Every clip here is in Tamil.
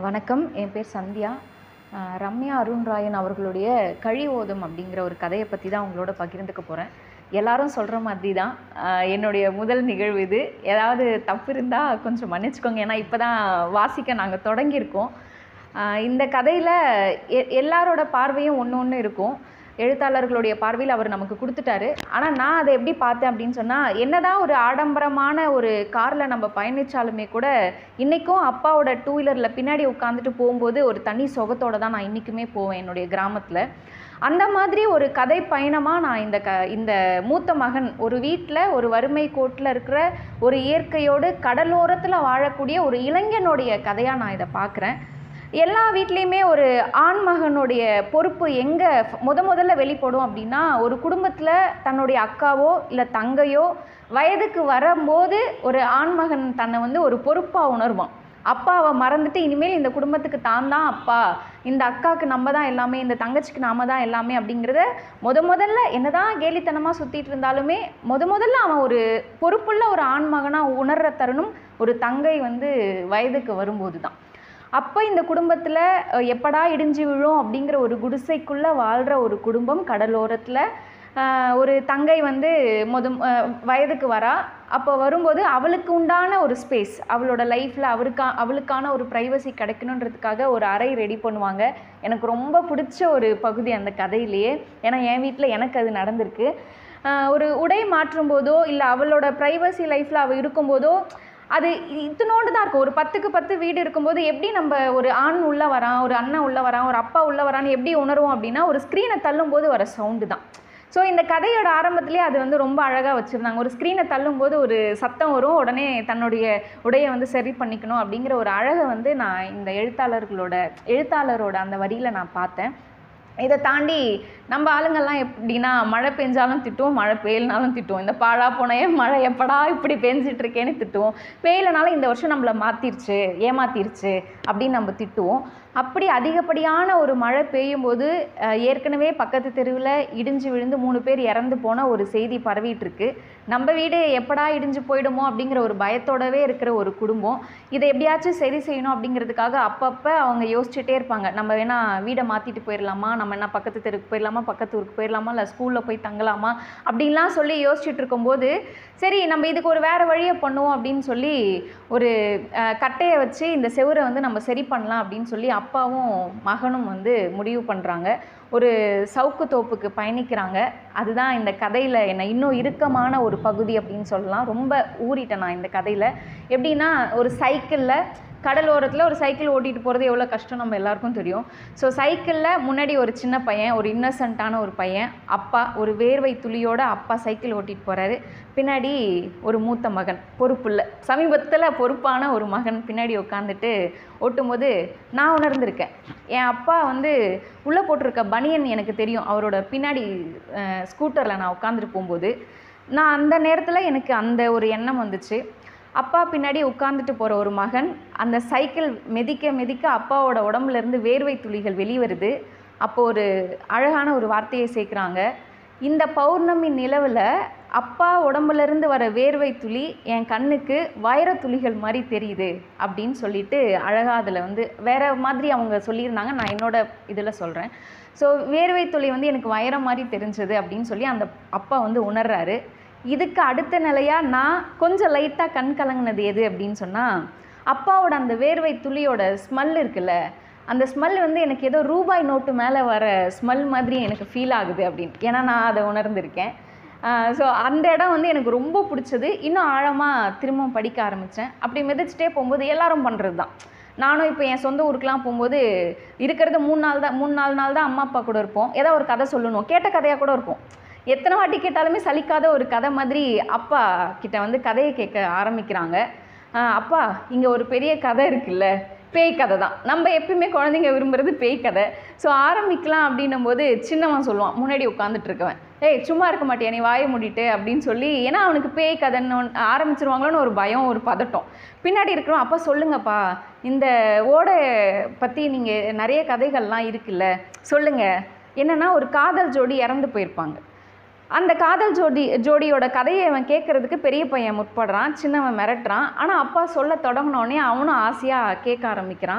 வணக்கம் என் பேர் சந்தியா அஹ் ரம்யா அருண்ராயன் அவர்களுடைய கழி ஓதம் அப்படிங்கிற ஒரு கதையை பற்றி தான் உங்களோட பகிர்ந்துக்க போகிறேன் எல்லாரும் சொல்கிற மாதிரி தான் அஹ் என்னுடைய முதல் நிகழ்வு இது ஏதாவது தப்பு இருந்தால் கொஞ்சம் மன்னிச்சுக்கோங்க ஏன்னா இப்போ தான் வாசிக்க நாங்கள் தொடங்கியிருக்கோம் அஹ் இந்த கதையில் எ எல்லாரோட பார்வையும் ஒன்று ஒன்று இருக்கும் எழுத்தாளர்களுடைய பார்வையில் அவர் நமக்கு கொடுத்துட்டாரு ஆனால் நான் அதை எப்படி பார்த்தேன் அப்படின்னு சொன்னால் என்னதான் ஒரு ஆடம்பரமான ஒரு காரில் நம்ம பயணித்தாலுமே கூட இன்றைக்கும் அப்பாவோட டூ வீலரில் பின்னாடி உட்காந்துட்டு போகும்போது ஒரு தனி சுகத்தோட தான் நான் இன்றைக்குமே போவேன் என்னுடைய கிராமத்தில் அந்த மாதிரி ஒரு கதை பயணமாக நான் இந்த க இந்த மூத்த மகன் ஒரு வீட்டில் ஒரு வறுமை கோட்டில் இருக்கிற ஒரு இயற்கையோடு கடலோரத்தில் வாழக்கூடிய ஒரு இளைஞனுடைய கதையாக நான் இதை பார்க்குறேன் எல்லா வீட்லேயுமே ஒரு ஆண் மகனுடைய பொறுப்பு எங்கே முத முதல்ல வெளிப்படும் அப்படின்னா ஒரு குடும்பத்தில் தன்னுடைய அக்காவோ இல்லை தங்கையோ வயதுக்கு வரும்போது ஒரு ஆண்மகன் தன்னை வந்து ஒரு பொறுப்பாக உணர்வான் அப்பாவை மறந்துட்டு இனிமேல் இந்த குடும்பத்துக்கு தான் தான் அப்பா இந்த அக்காவுக்கு நம்ம தான் எல்லாமே இந்த தங்கச்சிக்கு நாம தான் எல்லாமே அப்படிங்கிறத முத முதல்ல என்னதான் கேலித்தனமாக சுற்றிட்டு இருந்தாலுமே முத முதல்ல அவன் ஒரு பொறுப்புள்ள ஒரு ஆண்மகனாக உணர்ற தருணம் ஒரு தங்கை வந்து வயதுக்கு வரும்போது தான் அப்போ இந்த குடும்பத்தில் எப்படா இடிஞ்சு விழும் அப்படிங்கிற ஒரு குடிசைக்குள்ளே வாழ்கிற ஒரு குடும்பம் கடலோரத்தில் ஆஹ், ஒரு தங்கை வந்து முத அஹ், வயதுக்கு வரா அப்போ வரும்போது அவளுக்கு உண்டான ஒரு ஸ்பேஸ் அவளோட லைஃப்பில் அவருக்கா அவளுக்கான ஒரு ப்ரைவசி கிடைக்கணுன்றதுக்காக ஒரு அறை ரெடி பண்ணுவாங்க எனக்கு ரொம்ப பிடிச்ச ஒரு பகுதி அந்த கதையிலேயே ஏன்னா என் வீட்டில் எனக்கு அது நடந்திருக்கு ஆஹ், ஒரு உடை மாற்றும் போதோ இல்லை அவளோட ப்ரைவசி லைஃப்பில் அவள் இருக்கும்போதோ அது இத்தனோண்டு தான் இருக்கும் ஒரு பத்துக்கு பத்து வீடு இருக்கும்போது எப்படி நம்ம ஒரு ஆண் உள்ளே வரான் ஒரு அண்ணன் உள்ளே வரான் ஒரு அப்பா உள்ளே வரான்னு எப்படி உணர்வோம் அப்படின்னா ஒரு ஸ்க்ரீனை தள்ளும்போது வர சவுண்டு தான் ஸோ இந்த கதையோட ஆரம்பத்திலே அது வந்து ரொம்ப அழகாக வச்சுருந்தாங்க ஒரு ஸ்க்ரீனை தள்ளும்போது ஒரு சத்தம் வரும் உடனே தன்னுடைய உடையை வந்து சரி பண்ணிக்கணும் அப்படிங்கிற ஒரு அழகை வந்து நான் இந்த எழுத்தாளர்களோட எழுத்தாளரோட அந்த வரியில் நான் பார்த்தேன் இதை தாண்டி நம்ம ஆளுங்கள்லாம் எப்படின்னா மழை பெஞ்சாலும் திட்டுவோம் மழை பெய்யலனாலும் திட்டுவோம் இந்த பாழா போனையே மழை எப்படா இப்படி பெஞ்சிட்டு இருக்கேன்னு திட்டுவோம் பெய்யலனாலும் இந்த வருஷம் நம்மளை மாற்றிருச்சு ஏமாத்திருச்சு அப்படின்னு நம்ம திட்டுவோம் அப்படி அதிகப்படியான ஒரு மழை பெய்யும் போது அஹ், ஏற்கனவே பக்கத்து தெருவில் இடிஞ்சு விழுந்து மூணு பேர் இறந்து போன ஒரு செய்தி பரவிட்டு இருக்கு நம்ம வீடு எப்படா இடிஞ்சு போயிடுமோ அப்படிங்கிற ஒரு பயத்தோடவே இருக்கிற ஒரு குடும்பம் இதை எப்படியாச்சும் சரி செய்யணும் அப்படிங்கிறதுக்காக அப்பப்போ அவங்க யோசிச்சுட்டே இருப்பாங்க நம்ம வேணா வீடை மாற்றிட்டு போயிடலாமா நம்ம என்ன பக்கத்து தெருக்கு போயிடலாமா பக்கத்து ஊருக்கு போயிடலாமா இல்லை ஸ்கூலில் போய் தங்கலாமா அப்படின்லாம் சொல்லி யோசிச்சுட்டு இருக்கும்போது சரி நம்ம இதுக்கு ஒரு வேறு வழியை பண்ணுவோம் அப்படின்னு சொல்லி ஒரு அஹ், கட்டையை வச்சு இந்த செவுரை வந்து நம்ம சரி பண்ணலாம் அப்படின்னு சொல்லி அப்பாவும் மகனும் வந்து முடிவு பண்ணுறாங்க ஒரு சவுக்கு தோப்புக்கு பயணிக்கிறாங்க அதுதான் இந்த கதையில் என்ன இன்னும் இறுக்கமான ஒரு பகுதி அப்படின்னு சொல்லலாம் ரொம்ப ஊறிட்டேன் நான் இந்த கதையில் எப்படின்னா ஒரு சைக்கிளில் கடலோரத்தில் ஒரு சைக்கிள் ஓட்டிகிட்டு போகிறது எவ்வளோ கஷ்டம் நம்ம எல்லாருக்கும் தெரியும் ஸோ சைக்கிளில் முன்னாடி ஒரு சின்ன பையன் ஒரு இன்னசென்ட்டான ஒரு பையன் அப்பா ஒரு வேர்வை துளியோட அப்பா சைக்கிள் ஓட்டிகிட்டு போகிறாரு பின்னாடி ஒரு மூத்த மகன் பொறுப்புள்ள சமீபத்தில் பொறுப்பான ஒரு மகன் பின்னாடி உட்காந்துட்டு ஓட்டும்போது நான் உணர்ந்திருக்கேன் என் அப்பா வந்து உள்ளே போட்டிருக்க பனியன் எனக்கு தெரியும் அவரோட பின்னாடி ஸ்கூட்டரில் நான் உட்காந்துட்டு போகும்போது நான் அந்த நேரத்தில் எனக்கு அந்த ஒரு எண்ணம் வந்துச்சு அப்பா பின்னாடி உட்காந்துட்டு போகிற ஒரு மகன் அந்த சைக்கிள் மிதிக்க மிதிக்க அப்பாவோட உடம்புல இருந்து வேர்வை துளிகள் வெளிவருது அப்போ ஒரு அழகான ஒரு வார்த்தையை சேர்க்குறாங்க இந்த பௌர்ணமி நிலவில் அப்பா உடம்புல இருந்து வர வேர்வை துளி என் கண்ணுக்கு வைர துளிகள் மாதிரி தெரியுது அப்படின்னு சொல்லிட்டு அழகாக அதில் வந்து வேற மாதிரி அவங்க சொல்லியிருந்தாங்க நான் என்னோட இதில் சொல்கிறேன் ஸோ வேர்வை துளி வந்து எனக்கு வைரம் மாதிரி தெரிஞ்சது அப்படின்னு சொல்லி அந்த அப்பா வந்து உணர்றாரு இதுக்கு அடுத்த நிலையாக நான் கொஞ்சம் லைட்டாக கண் கலங்கினது எது அப்படின்னு சொன்னால் அப்பாவோட அந்த வேர்வை துளியோட ஸ்மெல் இருக்குல்ல அந்த ஸ்மெல் வந்து எனக்கு ஏதோ ரூபாய் நோட்டு மேலே வர ஸ்மெல் மாதிரி எனக்கு ஃபீல் ஆகுது அப்படின்னு ஏன்னா நான் அதை உணர்ந்திருக்கேன் ஸோ அந்த இடம் வந்து எனக்கு ரொம்ப பிடிச்சது இன்னும் ஆழமாக திரும்ப படிக்க ஆரம்பித்தேன் அப்படி மிதிச்சிட்டே போகும்போது எல்லாரும் பண்ணுறது தான் நானும் இப்போ என் சொந்த ஊருக்குலாம் போகும்போது இருக்கிறது மூணு நாள் தான் மூணு நாலு நாள் தான் அம்மா அப்பா கூட இருப்போம் ஏதோ ஒரு கதை சொல்லணும் கேட்ட கதையாக கூட இருக்கும் எத்தனை வாட்டி கேட்டாலுமே சலிக்காத ஒரு கதை மாதிரி அப்பா கிட்ட வந்து கதையை கேட்க ஆரம்பிக்கிறாங்க ஆஹ் அப்பா இங்கே ஒரு பெரிய கதை இருக்குல்ல பேய் கதை தான் நம்ம எப்பயுமே குழந்தைங்க விரும்புறது பேய் கதை ஸோ ஆரம்பிக்கலாம் அப்படின்னும் போது சின்னவன் சொல்லுவான் முன்னாடி உட்காந்துட்டு இருக்கவன் ஏய் சும்மா இருக்க மாட்டியா நீ வாயை மூடிட்டு அப்படின்னு சொல்லி ஏன்னா அவனுக்கு பேய் கதைன்னு ஒன்று ஆரம்பிச்சிருவாங்களோன்னு ஒரு பயம் ஒரு பதட்டம் பின்னாடி இருக்கிறோம் அப்பா சொல்லுங்கப்பா இந்த ஓடை பற்றி நீங்கள் நிறைய கதைகள்லாம் இருக்குல்ல சொல்லுங்கள் என்னென்னா ஒரு காதல் ஜோடி இறந்து போயிருப்பாங்க அந்த காதல் ஜோடி ஜோடியோட கதையை அவன் கேட்குறதுக்கு பெரிய பையன் முற்படுறான் சின்னவன் மிரட்டுறான் ஆனால் அப்பா சொல்ல தொடங்கினோடனே அவனும் ஆசையாக கேட்க ஆரம்பிக்கிறான்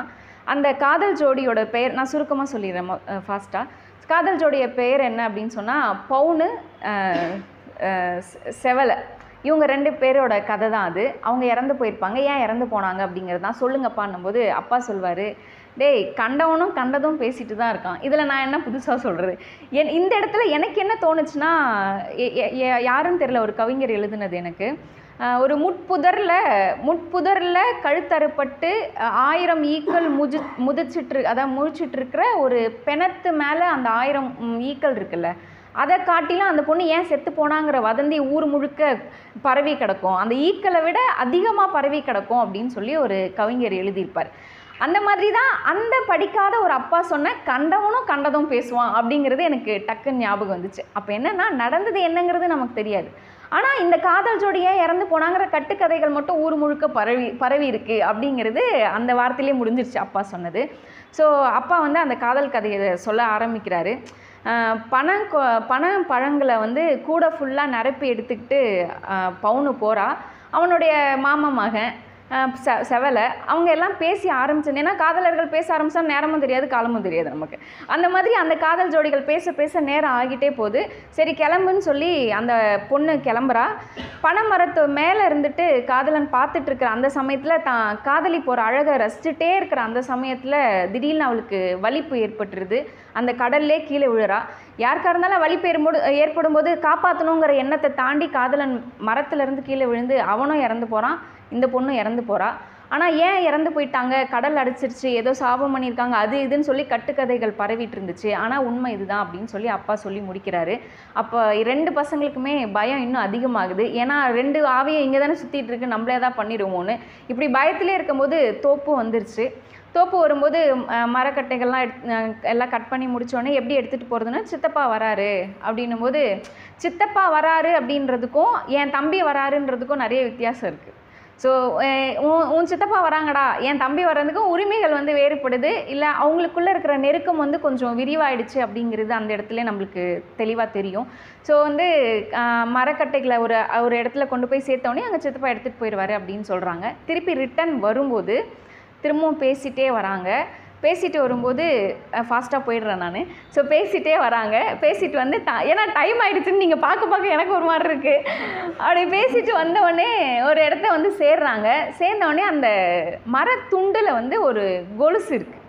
அந்த காதல் ஜோடியோட பெயர் நான் சுருக்கமாக சொல்லிடுறேன் ஃபாஸ்ட்டாக காதல் ஜோடிய பெயர் என்ன அப்படின்னு சொன்னால் பவுனு அஹ், அஹ், செ- செவலை இவங்க ரெண்டு பேரோட கதை தான் அது அவங்க இறந்து போயிருப்பாங்க ஏன் இறந்து போனாங்க அப்படிங்கிறது தான் சொல்லுங்கப்பான்னும் போது அப்பா சொல்வார் டேய் கண்டவனும் கண்டதும் பேசிட்டு தான் இருக்கான் இதில் நான் என்ன புதுசாக சொல்கிறது என் இந்த இடத்துல எனக்கு என்ன தோணுச்சுன்னா எ- எ- எ- யாருன்னு தெரியல ஒரு கவிஞர் எழுதுனது எனக்கு அஹ் ஒரு முட்புதரில் முட்புதரில் கழுத்தறுப்பட்டு அஹ் ஆயிரம் ஈக்கள் முஜி முதிச்சிட்டு அதான் முழிச்சிட்டு இருக்கிற ஒரு பிணத்து மேலே அந்த ஆயிரம் ம், ஈக்கள் இருக்குல்ல அதை காட்டிலும் அந்த பொண்ணு ஏன் செத்து போனாங்கிற வதந்தி ஊர் முழுக்க பரவி கிடக்கும் அந்த ஈக்களை விட அதிகமாக பரவி கிடக்கும் அப்படின்னு சொல்லி ஒரு கவிஞர் எழுதியிருப்பார் அந்த மாதிரி தான் அந்த படிக்காத ஒரு அப்பா சொன்ன கண்டவனும் கண்டதும் பேசுவான் அப்படிங்கிறது எனக்கு டக்குன்னு ஞாபகம் வந்துச்சு அப்போ என்னன்னா நடந்தது என்னங்கிறது நமக்கு தெரியாது ஆனால் இந்த காதல் ஜோடியே இறந்து போனாங்கிற கட்டுக்கதைகள் மட்டும் ஊர் முழுக்க பரவி பரவி இருக்கு அப்படிங்கிறது அந்த வார்த்தையிலே முடிஞ்சிருச்சு அப்பா சொன்னது ஸோ அப்பா வந்து அந்த காதல் கதையை சொல்ல ஆரம்பிக்கிறாரு ஆஹ் பணம் கொ- பணம் பழங்களை வந்து கூட ஃபுல்லாக நிரப்பி எடுத்துக்கிட்டு ஆஹ் பவுனு போகிறா அவனுடைய மாமா மகன் ஆஹ் செ செவலை அவங்க எல்லாம் பேசி ஆரம்பிச்சது ஏன்னா காதலர்கள் பேச ஆரம்பிச்சா நேரமும் தெரியாது காலமும் தெரியாது நமக்கு அந்த மாதிரி அந்த காதல் ஜோடிகள் பேச பேச நேரம் ஆகிட்டே போகுது சரி கிளம்புன்னு சொல்லி அந்த பொண்ணு கிளம்புறா பனைமரத்து மேலே இருந்துட்டு காதலன் பார்த்துட்டு இருக்கிற அந்த சமயத்தில் தான் காதலி போகிற அழகை ரசிச்சுட்டே இருக்கிற அந்த சமயத்தில் திடீர்னு அவளுக்கு வலிப்பு ஏற்பட்டுருது அந்த கடல்லே கீழே விழுறா யாருக்கா இருந்தாலும் வலிப்பு ஏற்படும் ஏற்படும் போது காப்பாற்றணுங்கிற எண்ணத்தை தாண்டி காதலன் மரத்துலேருந்து கீழே விழுந்து அவனும் இறந்து போகிறான் இந்த பொண்ணும் இறந்து போகிறா ஆனால் ஏன் இறந்து போயிட்டாங்க கடல் அடிச்சிருச்சு ஏதோ சாபம் பண்ணியிருக்காங்க அது இதுன்னு சொல்லி கட்டுக்கதைகள் பரவிட்டு இருந்துச்சு ஆனால் உண்மை இதுதான் அப்படின்னு சொல்லி அப்பா சொல்லி முடிக்கிறாரு அப்போ ரெண்டு பசங்களுக்குமே பயம் இன்னும் அதிகமாகுது ஏன்னா ரெண்டு ஆவியை இங்கே தானே சுற்றிட்டு இருக்கு நம்மளே தான் பண்ணிடுவோம்னு இப்படி பயத்திலே இருக்கும்போது தோப்பு வந்துருச்சு தோப்பு வரும்போது அஹ், மரக்கட்டைகள்லாம் எடுத் அஹ், எல்லாம் கட் பண்ணி முடிச்சோடனே எப்படி எடுத்துகிட்டு போகிறதுன்னா சித்தப்பா வராரு அப்படின்னும் போது சித்தப்பா வராரு அப்படின்றதுக்கும் என் தம்பி வராருன்றதுக்கும் நிறைய வித்தியாசம் இருக்குது ஸோ உன் உன் சித்தப்பா வராங்கடா என் தம்பி வர்றதுக்கும் உரிமைகள் வந்து வேறுபடுது இல்லை அவங்களுக்குள்ளே இருக்கிற நெருக்கம் வந்து கொஞ்சம் விரிவாயிடுச்சு அப்படிங்கிறது அந்த இடத்துல நம்மளுக்கு தெளிவாக தெரியும் ஸோ வந்து ஆஹ், மரக்கட்டைகளை ஒரு ஒரு இடத்துல கொண்டு போய் சேர்த்தோடனே அங்கே சித்தப்பா எடுத்துகிட்டு போயிடுவாரு அப்படின்னு சொல்கிறாங்க திருப்பி ரிட்டன் வரும்போது திரும்பவும் பேசிட்டே வராங்க பேசிட்டு வரும்போது ஃபாஸ்ட்டாக போயிடுறேன் நான் ஸோ பேசிட்டே வராங்க பேசிட்டு வந்து த ஏன்னா டைம் ஆயிடுச்சுன்னு நீங்கள் பார்க்க பார்க்க எனக்கு ஒரு மாதிரி இருக்குது அப்படி பேசிட்டு வந்த உடனே ஒரு இடத்த வந்து சேர்றாங்க சேர்ந்த உடனே அந்த மரத்துண்டில் வந்து ஒரு கொலுசு இருக்குது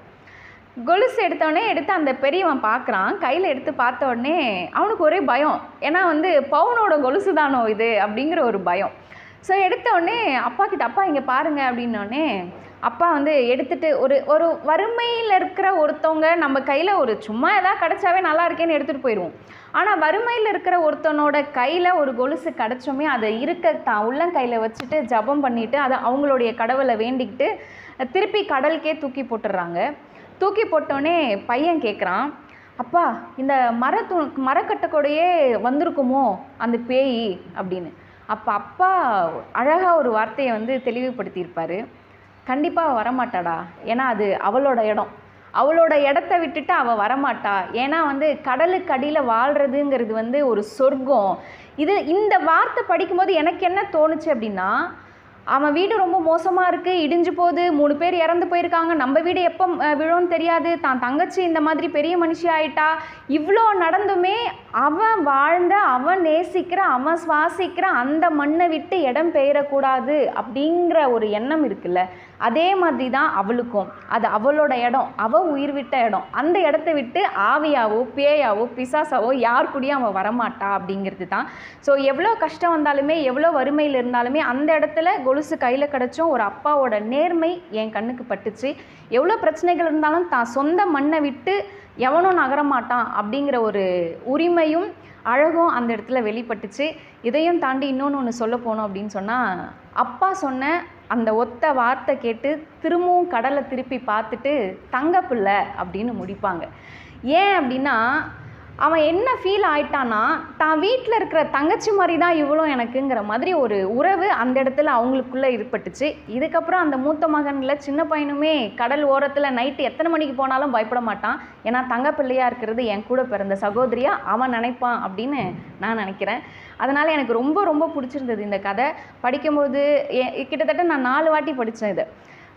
கொலுசு எடுத்தோடனே எடுத்து அந்த பெரியவன் பார்க்குறான் கையில் எடுத்து பார்த்த உடனே அவனுக்கு ஒரே பயம் ஏன்னா வந்து பவுனோட கொலுசு தானோ இது அப்படிங்கிற ஒரு பயம் ஸோ எடுத்த உடனே அப்பா கிட்ட அப்பா இங்கே பாருங்க அப்படின்னோடனே அப்பா வந்து எடுத்துட்டு ஒரு ஒரு வறுமையில் இருக்கிற ஒருத்தவங்க நம்ம கையில் ஒரு சும்மா எதாவது கிடச்சாவே நல்லா இருக்கேன்னு எடுத்துகிட்டு போயிடுவோம் ஆனால் வறுமையில் இருக்கிற ஒருத்தனோட கையில் ஒரு கொலுசு கிடச்சோமே அதை இருக்க தான் உள்ளங்கையில் வச்சுட்டு ஜபம் பண்ணிட்டு அதை அவங்களுடைய கடவுளை வேண்டிக்கிட்டு திருப்பி கடலுக்கே தூக்கி போட்டுடுறாங்க தூக்கி போட்டோடனே பையன் கேட்குறான் அப்பா இந்த மரத்து மரக்கட்டைக்கூடையே வந்திருக்குமோ அந்த பேய் அப்படின்னு அப்போ அப்பா அழகாக ஒரு வார்த்தையை வந்து தெளிவுபடுத்தியிருப்பார் கண்டிப்பாக வரமாட்டாடா ஏன்னா அது அவளோட இடம் அவளோட இடத்த விட்டுட்டு அவள் வரமாட்டா ஏன்னா வந்து கடலுக்கு அடியில் வாழ்கிறதுங்கிறது வந்து ஒரு சொர்க்கம் இது இந்த வார்த்தை படிக்கும்போது எனக்கு என்ன தோணுச்சு அப்படின்னா அவன் வீடு ரொம்ப மோசமாக இருக்குது இடிஞ்சு போகுது மூணு பேர் இறந்து போயிருக்காங்க நம்ம வீடு எப்போ அஹ், விழும்னு தெரியாது தான் தங்கச்சி இந்த மாதிரி பெரிய மனுஷி ஆயிட்டா இவ்வளோ நடந்துமே அவன் வாழ்ந்த அவன் நேசிக்கிற அவன் சுவாசிக்கிற அந்த மண்ணை விட்டு இடம் பெயரக்கூடாது அப்படிங்கிற ஒரு எண்ணம் இருக்குல்ல அதே மாதிரி தான் அவளுக்கும் அது அவளோட இடம் அவள் உயிர் விட்ட இடம் அந்த இடத்த விட்டு ஆவியாவோ பேயாவோ பிசாசாவோ யார் கூடயும் அவன் வரமாட்டா அப்படிங்கிறது தான் ஸோ எவ்வளோ கஷ்டம் வந்தாலுமே எவ்வளோ வறுமையில் இருந்தாலுமே அந்த இடத்துல கொலுசு கையில் கிடச்சும் ஒரு அப்பாவோட நேர்மை என் கண்ணுக்கு பட்டுச்சு எவ்வளோ பிரச்சனைகள் இருந்தாலும் தான் சொந்த மண்ணை விட்டு எவனும் நகரமாட்டான் அப்படிங்கிற ஒரு உரிமையும் அழகும் அந்த இடத்துல வெளிப்பட்டுச்சு இதையும் தாண்டி இன்னொன்று ஒன்று சொல்ல போனோம் அப்படின்னு சொன்னால் அப்பா சொன்ன அந்த ஒத்த வார்த்தை கேட்டு திரும்பவும் கடலை திருப்பி பார்த்துட்டு தங்க பிள்ளை அப்படின்னு முடிப்பாங்க ஏன் அப்படின்னா அவன் என்ன ஃபீல் ஆயிட்டான்னா தான் வீட்டில் இருக்கிற தங்கச்சி மாதிரி தான் இவளும் எனக்குங்கிற மாதிரி ஒரு உறவு அந்த இடத்துல அவங்களுக்குள்ளே ஏற்பட்டுச்சு இதுக்கப்புறம் அந்த மூத்த மகனில் சின்ன பையனுமே கடல் ஓரத்தில் நைட்டு எத்தனை மணிக்கு போனாலும் பயப்பட மாட்டான் ஏன்னா தங்க பிள்ளையாக இருக்கிறது என் கூட பிறந்த சகோதரியா அவன் நினைப்பான் அப்படின்னு நான் நினைக்கிறேன் அதனால் எனக்கு ரொம்ப ரொம்ப பிடிச்சிருந்தது இந்த கதை படிக்கும்போது எ- கிட்டத்தட்ட நான் நாலு வாட்டி படித்தேன் இதை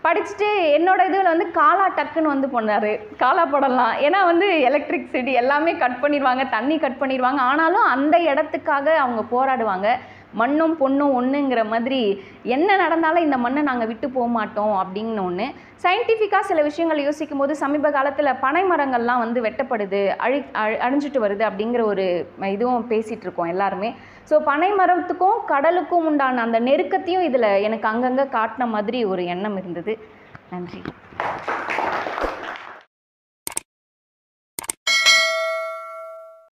படிச்சுட்டு என்னோட இதில் வந்து காலா டக்குன்னு வந்து பண்ணார் காலா போடலாம் ஏன்னா வந்து எலக்ட்ரிசிட்டி எல்லாமே கட் பண்ணிடுவாங்க தண்ணி கட் பண்ணிடுவாங்க ஆனாலும் அந்த இடத்துக்காக அவங்க போராடுவாங்க மண்ணும் பொண்ணும் ஒன்றுங்கிற மாதிரி என்ன நடந்தாலும் இந்த மண்ணை நாங்கள் விட்டு போக மாட்டோம் அப்படின்னு ஒன்று சயின்டிஃபிக்காக சில விஷயங்கள் யோசிக்கும் போது சமீப காலத்தில் பனை மரங்கள்லாம் வந்து வெட்டப்படுது அழி அழி அழிஞ்சிட்டு வருது அப்படிங்கிற ஒரு இதுவும் பேசிகிட்டு இருக்கோம் எல்லாருமே ஸோ பனை மரத்துக்கும் கடலுக்கும் உண்டான அந்த நெருக்கத்தையும் இதில் எனக்கு அங்கங்கே காட்டின மாதிரி ஒரு எண்ணம் இருந்தது நன்றி